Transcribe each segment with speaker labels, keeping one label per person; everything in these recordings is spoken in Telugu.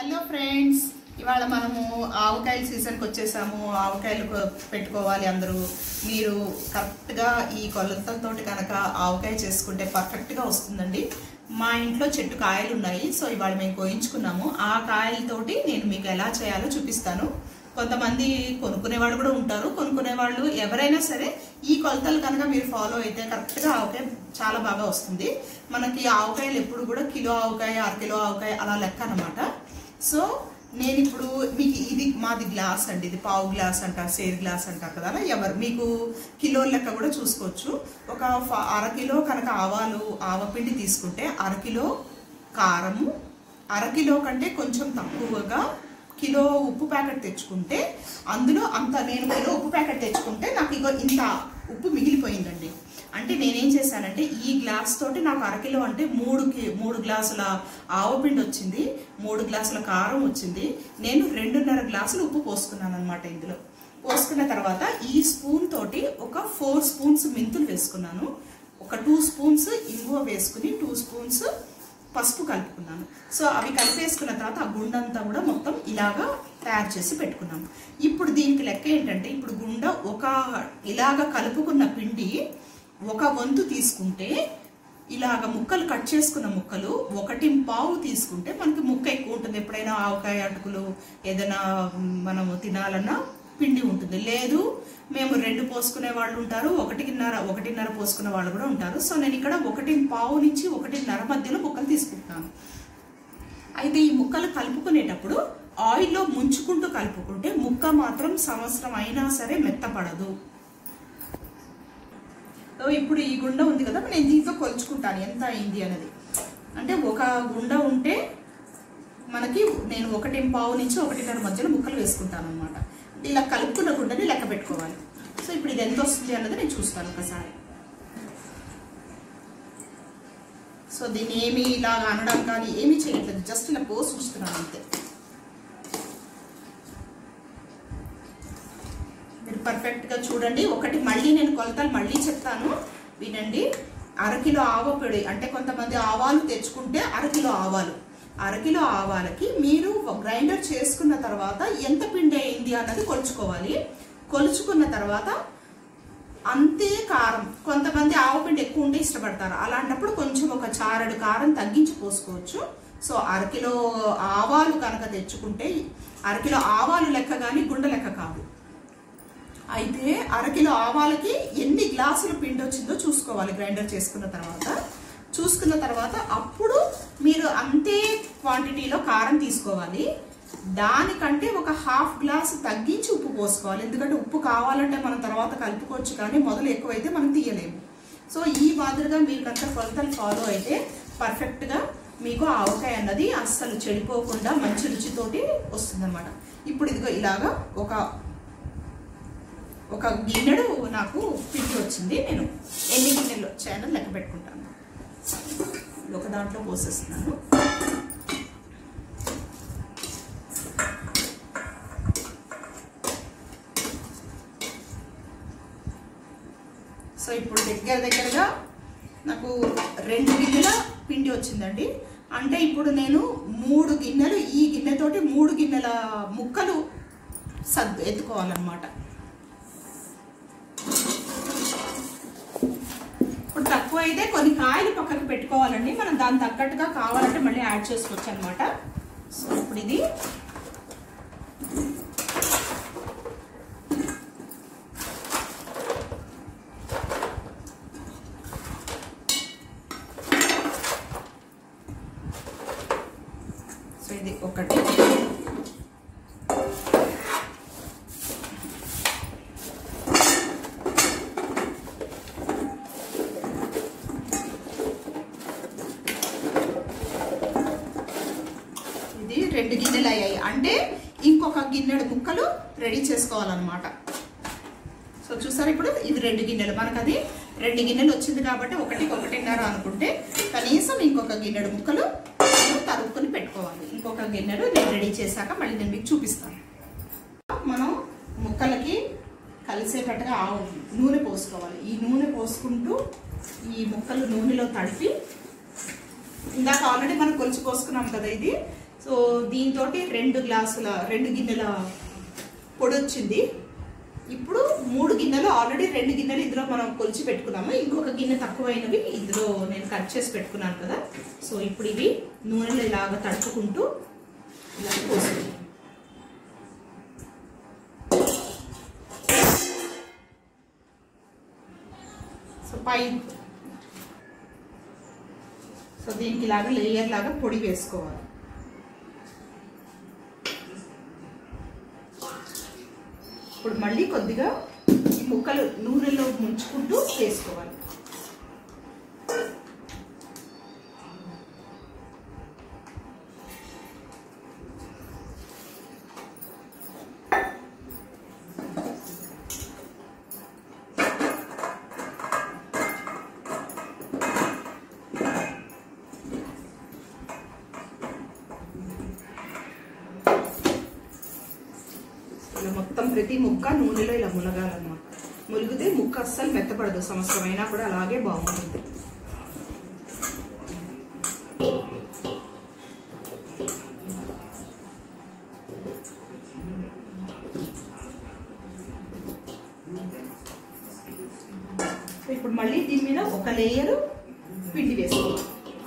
Speaker 1: హలో ఫ్రెండ్స్ ఇవాళ మనము ఆవకాయల సీజన్కి వచ్చేసాము ఆవకాయలు కొ- పెట్టుకోవాలి అందరూ మీరు కరెక్ట్గా ఈ కొలతలతోటి కనుక ఆవకాయ చేసుకుంటే పర్ఫెక్ట్గా వస్తుందండి మా ఇంట్లో చెట్టు కాయలు ఉన్నాయి సో ఇవాళ మేము కోయించుకున్నాము ఆ కాయలతోటి నేను మీకు ఎలా చేయాలో చూపిస్తాను కొంతమంది కొనుక్కునే వాళ్ళు కూడా ఉంటారు కొనుక్కునే వాళ్ళు ఎవరైనా సరే ఈ కొలతలు కనుక మీరు ఫాలో అయితే కరెక్ట్గా ఆవకాయ చాలా బాగా వస్తుంది మనకి ఆవకాయలు ఎప్పుడు కూడా కిలో ఆవకాయ అర కిలో ఆవకాయ అలా లెక్క అనమాట సో నేను ఇప్పుడు మీకు ఇది మాది గ్లాస్ అండి ఇది పావు గ్లాస్ అంటారు సేర్ గ్లాస్ అంటారు కదా అలా ఎవరు మీకు కిలో లెక్క కూడా చూసుకోవచ్చు ఒక ఫ- అర కిలో కనుక ఆవాలు ఆవపిండి తీసుకుంటే అర కిలో కారము అర కిలో కంటే కొంచెం తక్కువగా కిలో ఉప్పు ప్యాకెట్ తెచ్చుకుంటే అందులో అంత నేను కిలో ఉప్పు ప్యాకెట్ తెచ్చుకుంటే నాకు ఇగో ఇంత ఉప్పు మిగిలిపోయిందండి అంటే నేనేం చేశానంటే ఈ గ్లాస్ తోటి నాకు అరకిలో అంటే మూడు కి మూడు గ్లాసుల ఆవపిండి వచ్చింది మూడు గ్లాసుల కారం వచ్చింది నేను రెండున్నర గ్లాసులు ఉప్పు పోసుకున్నాను అనమాట ఇందులో పోసుకున్న తర్వాత ఈ స్పూన్ తోటి ఒక ఫోర్ స్పూన్స్ మెంతులు వేసుకున్నాను ఒక టూ స్పూన్స్ ఇంగువ వేసుకుని టూ స్పూన్స్ పసుపు కలుపుకున్నాను సో అవి కలిపేసుకున్న తర్వాత ఆ గుండంతా కూడా మొత్తం ఇలాగా తయారు చేసి పెట్టుకున్నాము ఇప్పుడు దీనికి లెక్క ఏంటంటే ఇప్పుడు గుండ ఒక ఇలాగ కలుపుకున్న పిండి ఒక వంతు తీసుకుంటే ఇలాగ ముక్కలు కట్ చేసుకున్న ముక్కలు ఒకటి పావు తీసుకుంటే మనకి ముక్క ఎక్కువ ఉంటుంది ఎప్పుడైనా ఆవకాయ అటుకులు ఏదైనా మనము తినాలన్నా పిండి ఉంటుంది లేదు మేము రెండు పోసుకునే వాళ్ళు ఉంటారు ఒకటిన్నర ఒకటిన్నర పోసుకునే వాళ్ళు కూడా ఉంటారు సో నేను ఇక్కడ ఒకటి పావు నుంచి ఒకటిన్నర మధ్యలో ముక్కలు తీసుకుంటాను అయితే ఈ ముక్కలు కలుపుకునేటప్పుడు ఆయిల్లో ముంచుకుంటూ కలుపుకుంటే ముక్క మాత్రం సంవత్సరం అయినా సరే మెత్తపడదు సో ఇప్పుడు ఈ గుండ ఉంది కదా నేను దీంతో కొలుచుకుంటాను ఎంత అయింది అనేది అంటే ఒక గుండ ఉంటే మనకి నేను ఒకటి పావు నుంచి ఒకటిన్నర మధ్యలో ముక్కలు వేసుకుంటాను అనమాట ఇలా కలుపుకున్న గుండని లెక్క పెట్టుకోవాలి సో ఇప్పుడు ఇది ఎంత వస్తుంది అన్నది నేను చూస్తాను ఒకసారి సో దీన్ని ఏమి ఇలా అనడం కానీ ఏమీ చేయట్లేదు జస్ట్ ఇలా పోసి చూస్తున్నాను అంతే మీరు పర్ఫెక్ట్గా చూడండి ఒకటి మళ్ళీ నేను కొలతలు మళ్ళీ చెప్తాను వినండి అరకిలో ఆవపొడి అంటే కొంతమంది ఆవాలు తెచ్చుకుంటే అరకిలో ఆవాలు అరకిలో ఆవాలకి మీరు గ్రైండర్ చేసుకున్న తర్వాత ఎంత పిండి అయింది అన్నది కొలుచుకోవాలి కొలుచుకున్న తర్వాత అంతే కారం కొంతమంది ఆవపిండి ఎక్కువ ఉంటే ఇష్టపడతారు అలాంటప్పుడు కొంచెం ఒక చారడు కారం తగ్గించి పోసుకోవచ్చు సో అరకిలో ఆవాలు కనుక తెచ్చుకుంటే అరకిలో ఆవాలు లెక్క కానీ గుండె లెక్క కాదు అయితే అరకిలో ఆవాలకి ఎన్ని గ్లాసులు పిండి వచ్చిందో చూసుకోవాలి గ్రైండర్ చేసుకున్న తర్వాత చూసుకున్న తర్వాత అప్పుడు మీరు అంతే క్వాంటిటీలో కారం తీసుకోవాలి దానికంటే ఒక హాఫ్ గ్లాస్ తగ్గించి ఉప్పు పోసుకోవాలి ఎందుకంటే ఉప్పు కావాలంటే మనం తర్వాత కలుపుకోవచ్చు కానీ మొదలు ఎక్కువైతే మనం తీయలేము సో ఈ మాదిరిగా మీరు కనుక కొలతలు ఫాలో అయితే పర్ఫెక్ట్గా మీకు ఆవకాయ అన్నది అస్సలు చెడిపోకుండా మంచి రుచితోటి వస్తుందన్నమాట ఇప్పుడు ఇదిగో ఇలాగా ఒక ఒక గిన్నెడు నాకు పిండి వచ్చింది నేను ఎన్ని గిన్నెలు వచ్చాయని లెక్క పెట్టుకుంటాను ఒక దాంట్లో పోసేస్తున్నాను సో ఇప్పుడు దగ్గర దగ్గరగా నాకు రెండు గిన్నెల పిండి వచ్చిందండి అంటే ఇప్పుడు నేను మూడు గిన్నెలు ఈ గిన్నెతోటి మూడు గిన్నెల ముక్కలు సర్దు ఎత్తుకోవాలన్నమాట ఇప్పుడు తక్కువ అయితే కొన్ని కాయలు పక్కకు పెట్టుకోవాలండి మనం దాని తగ్గట్టుగా కావాలంటే మళ్ళీ యాడ్ చేసుకోవచ్చు అనమాట సో ఇప్పుడు ఇది సో ఇది ఒకటి ఇది రెండు గిన్నెలు అయ్యాయి అంటే ఇంకొక గిన్నెడు ముక్కలు రెడీ చేసుకోవాలన్నమాట సో చూసారు ఇప్పుడు ఇది రెండు గిన్నెలు మనకు అది రెండు గిన్నెలు వచ్చింది కాబట్టి ఒకటి ఒకటిన్నర అనుకుంటే కనీసం ఇంకొక గిన్నెడు ముక్కలు మనం తరుపుకొని పెట్టుకోవాలి ఇంకొక గిన్నెడు నేను రెడీ చేశాక మళ్ళీ నేను మీకు చూపిస్తాను మనం ముక్కలకి కలిసేటట్టుగా ఆవు నూనె పోసుకోవాలి ఈ నూనె పోసుకుంటూ ఈ ముక్కలు నూనెలో తడిపి ఇందాక ఆల్రెడీ మనం కొలిచి పోసుకున్నాం కదా ఇది సో దీంతో రెండు గ్లాసుల రెండు గిన్నెల పొడి వచ్చింది ఇప్పుడు మూడు గిన్నెలు ఆల్రెడీ రెండు గిన్నెలు ఇందులో మనం కొలిచి పెట్టుకున్నాము ఇంకొక గిన్నె తక్కువైనవి ఇందులో నేను కట్ చేసి పెట్టుకున్నాను కదా సో ఇప్పుడు ఇవి నూనెలో ఇలాగ తడుపుకుంటూ ఇలా పోసుకుంటాం సో పై సో దీనికి ఇలాగా లేయర్ లాగా పొడి వేసుకోవాలి ఇప్పుడు మళ్ళీ కొద్దిగా ఈ ముక్కలు నూనెలో ముంచుకుంటూ వేసుకోవాలి ఇలా మొత్తం ప్రతి ముక్క నూనెలో ఇలా మునగాలన్నమాట ములిగితే ముక్క అస్సలు మెత్తపడదు సంవత్సరం అయినా కూడా అలాగే బాగుంటుంది సో ఇప్పుడు మళ్ళీ దీని మీద ఒక లేయరు పిండి వేసుకోవాలి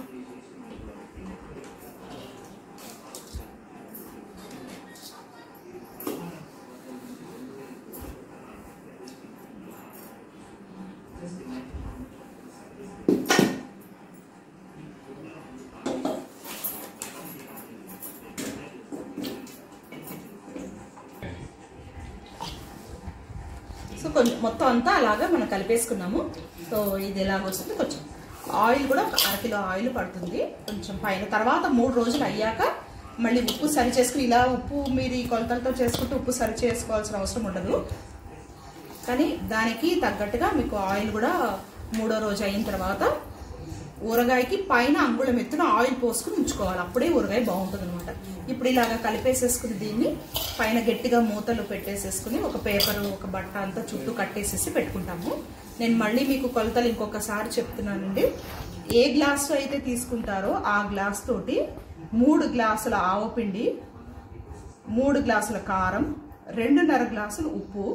Speaker 1: సో కొంచెం మొత్తం అంతా అలాగా మనం కలిపేసుకున్నాము సో ఇది ఎలాగ వస్తుంది కొంచెం ఆయిల్ కూడా ఒక అరకిలో ఆయిల్ పడుతుంది కొంచెం పైన తర్వాత మూడు రోజులు అయ్యాక మళ్ళీ ఉప్పు సరి చేసుకుని ఇలా ఉప్పు మీరు ఈ కొలతలతో చేసుకుంటే ఉప్పు సరి చేసుకోవాల్సిన అవసరం ఉండదు కానీ దానికి తగ్గట్టుగా మీకు ఆయిల్ కూడా మూడో రోజు అయిన తర్వాత ఊరగాయకి పైన అంగుళం ఎత్తున ఆయిల్ పోసుకుని ఉంచుకోవాలి అప్పుడే ఊరగాయ బాగుంటుంది అనమాట ఇప్పుడు ఇలాగ కలిపేసేసుకుని దీన్ని పైన గట్టిగా మూతలు పెట్టేసేసుకుని ఒక పేపర్ ఒక బట్ట అంతా చుట్టూ కట్టేసేసి పెట్టుకుంటాము నేను మళ్ళీ మీకు కొలతలు ఇంకొకసారి చెప్తున్నానండి ఏ గ్లాసు అయితే తీసుకుంటారో ఆ గ్లాస్ తోటి మూడు గ్లాసుల ఆవపిండి మూడు గ్లాసుల కారం రెండున్నర గ్లాసులు ఉప్పు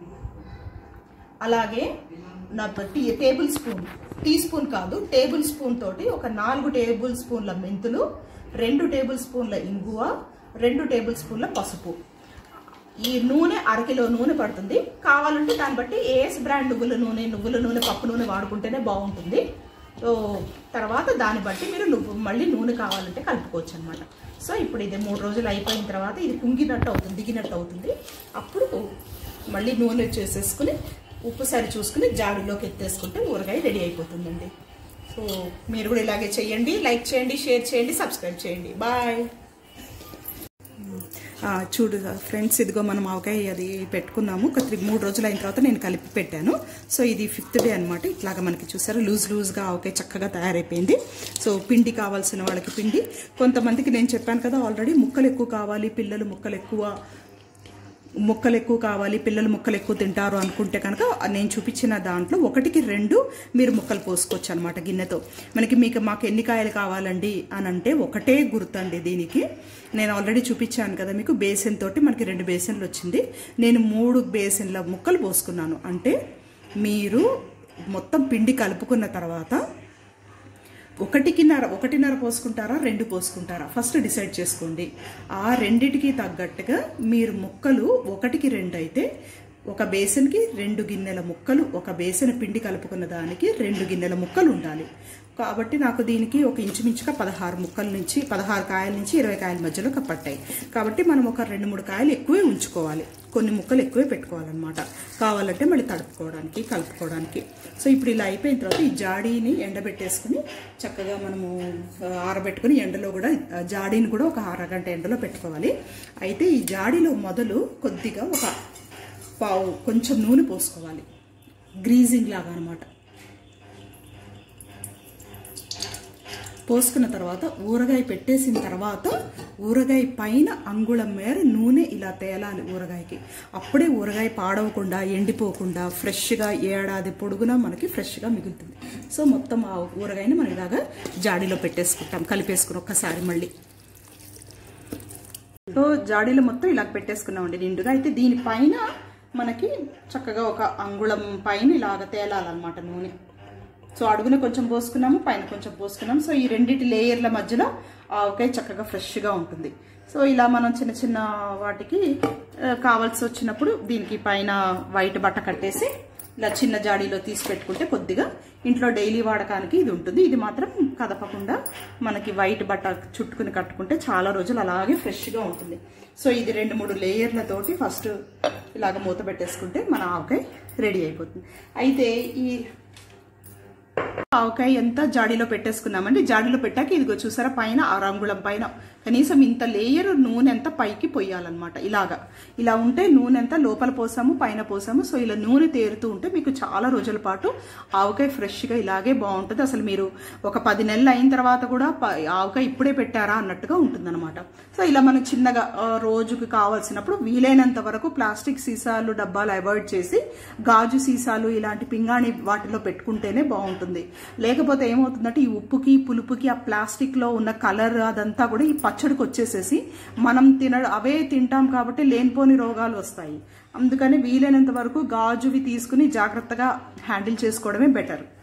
Speaker 1: అలాగే నా tea tablespoon teaspoon కాదు టేబుల్ స్పూన్ తోటి ఒక నాలుగు టేబుల్ స్పూన్ల మెంతులు రెండు టేబుల్ స్పూన్ల ఇంగువ రెండు టేబుల్ స్పూన్ల పసుపు ఈ నూనె అరకిలో నూనె పడుతుంది కావాలంటే దాన్ని బట్టి ఏఎస్ బ్రాండ్ నువ్వుల నూనె నువ్వుల నూనె పప్పు నూనె వాడుకుంటేనే బాగుంటుంది సో తర్వాత దాన్ని బట్టి మీరు నువ్వు మళ్ళీ నూనె కావాలంటే కలుపుకోవచ్చు అనమాట సో ఇప్పుడు ఇది మూడు రోజులు అయిపోయిన తర్వాత ఇది కుంగినట్టు అవుతుంది దిగినట్టు అవుతుంది అప్పుడు మళ్ళీ నూనె చేసేసుకుని ఉప్పు సరి చూసుకుని జాడీలోకి ఎత్తేసుకుంటే ఊరగాయ రెడీ అయిపోతుందండి సో మీరు కూడా ఇలాగే చేయండి లైక్ చేయండి షేర్ చేయండి సబ్స్క్రైబ్ చేయండి బాయ్
Speaker 2: ఆ, చూడు ఫ్రెండ్స్ ఇదిగో మనం ఆవకాయ అది పెట్టుకున్నాము ఒక త్రీ మూడు రోజులు అయిన తర్వాత నేను కలిపి పెట్టాను సో ఇది ఫిఫ్త్ డే అనమాట ఇట్లాగా మనకి చూసారు లూజ్ లూజ్గా ఆవకాయ చక్కగా తయారైపోయింది సో పిండి కావాల్సిన వాళ్ళకి పిండి కొంతమందికి నేను చెప్పాను కదా ఆల్రెడీ ముక్కలు ఎక్కువ కావాలి పిల్లలు ముక్కలు ఎక్కువ ముక్కలు ఎక్కువ కావాలి పిల్లలు ముక్కలు ఎక్కువ తింటారు అనుకుంటే కనుక నేను చూపించిన దాంట్లో ఒకటికి రెండు మీరు ముక్కలు పోసుకోవచ్చు అనమాట గిన్నెతో మనకి మీకు మాకు ఎన్ని కాయలు కావాలండి అని అంటే ఒకటే గుర్తండి దీనికి నేను ఆల్రెడీ చూపించాను కదా మీకు బేసిన్ తోటి మనకి రెండు బేసిన్లు వచ్చింది నేను మూడు బేసిన్ల ముక్కలు పోసుకున్నాను అంటే మీరు మొత్తం పిండి కలుపుకున్న తర్వాత ఒకటికిన్నర ఒకటిన్నర పోసుకుంటారా రెండు పోసుకుంటారా ఫస్ట్ డిసైడ్ చేసుకోండి ఆ రెండిటికి తగ్గట్టుగా మీరు ముక్కలు ఒకటికి రెండు అయితే ఒక బేసన్కి రెండు గిన్నెల ముక్కలు ఒక బేసన్ పిండి కలుపుకున్న దానికి రెండు గిన్నెల ముక్కలు ఉండాలి కాబట్టి నాకు దీనికి ఒక ఇంచుమించుగా పదహారు ముక్కల నుంచి పదహారు కాయల నుంచి ఇరవై కాయల మధ్యలో పట్టాయి కాబట్టి మనం ఒక రెండు మూడు కాయలు ఎక్కువే ఉంచుకోవాలి కొన్ని ముక్కలు ఎక్కువే పెట్టుకోవాలన్నమాట కావాలంటే మళ్ళీ తడుపుకోవడానికి కలుపుకోవడానికి సో ఇప్పుడు ఇలా అయిపోయిన తర్వాత ఈ జాడీని ఎండబెట్టేసుకుని చక్కగా మనము ఆ, ఆరబెట్టుకుని ఎండలో కూడా ఆ, జాడీని కూడా ఒక అరగంట ఎండలో పెట్టుకోవాలి అయితే ఈ జాడీలో మొదలు కొద్దిగా ఒక పావు కొంచెం నూనె పోసుకోవాలి గ్రీజింగ్ లాగా అనమాట పోసుకున్న తర్వాత ఊరగాయ పెట్టేసిన తర్వాత ఊరగాయ పైన అంగుళం మేర నూనె ఇలా తేలాలి ఊరగాయకి అప్పుడే ఊరగాయ పాడవకుండా ఎండిపోకుండా ఫ్రెష్గా ఏడాది పొడుగునా మనకి ఫ్రెష్గా మిగులుతుంది సో మొత్తం ఆ ఊరగాయని మనం ఇలాగా జాడీలో పెట్టేసుకుంటాం కలిపేసుకుని ఒక్కసారి మళ్ళీ సో జాడీలో మొత్తం ఇలా పెట్టేసుకున్నామండి నిండుగా అయితే దీనిపైన మనకి చక్కగా ఒక అంగుళం పైన ఇలాగ తేలాలన్నమాట నూనె సో అడుగున కొంచెం పోసుకున్నాము పైన కొంచెం పోసుకున్నాము సో ఈ రెండింటి లేయర్ల మధ్యలో ఆవకాయ చక్కగా ఫ్రెష్గా ఉంటుంది సో ఇలా మనం చిన్న చిన్న వాటికి ఆ, కావాల్సి వచ్చినప్పుడు దీనికి పైన వైట్ బట్ట కట్టేసి ఇలా చిన్న జాడీలో తీసి పెట్టుకుంటే కొద్దిగా ఇంట్లో డైలీ వాడకానికి ఇది ఉంటుంది ఇది మాత్రం కదపకుండా మనకి వైట్ బట్ట చుట్టుకుని కట్టుకుంటే చాలా రోజులు అలాగే ఫ్రెష్గా ఉంటుంది సో ఇది రెండు మూడు లేయర్లతోటి ఫస్ట్ ఇలాగ మూత పెట్టేసుకుంటే మన ఆవకాయ రెడీ అయిపోతుంది అయితే ఈ ఆవకాయ ఎంత జాడీలో పెట్టేసుకున్నామండి జాడీలో పెట్టాక ఇదిగో చూసారా పైన ఆ రంగుళం పైన కనీసం ఇంత లేయర్ నూనె ఎంత పైకి పొయ్యాలన్నమాట ఇలాగా ఇలా ఉంటే నూనె ఎంత లోపల పోసాము పైన పోసాము సో ఇలా నూనె తేరుతూ ఉంటే మీకు చాలా రోజుల పాటు ఆవకాయ ఫ్రెష్గా ఇలాగే బాగుంటుంది అసలు మీరు ఒక పది నెలలు అయిన తర్వాత కూడా ప- ఆవకాయ ఇప్పుడే పెట్టారా అన్నట్టుగా ఉంటుందన్నమాట సో ఇలా మనం చిన్నగా ఆ, రోజుకి కావాల్సినప్పుడు వీలైనంత వరకు ప్లాస్టిక్ సీసాలు డబ్బాలు అవాయిడ్ చేసి గాజు సీసాలు ఇలాంటి పింగాణి వాటిలో పెట్టుకుంటేనే బాగుంటుంది లేకపోతే ఏమవుతుందంటే ఈ ఉప్పుకి పులుపుకి ఆ ప్లాస్టిక్ లో ఉన్న కలర్ అదంతా కూడా ఈ పచ్చడికి వచ్చేసేసి మనం తిన అవే తింటాం కాబట్టి లేనిపోని రోగాలు వస్తాయి అందుకని వీలైనంత వరకు గాజువి తీసుకుని జాగ్రత్తగా హ్యాండిల్ చేసుకోవడమే బెటర్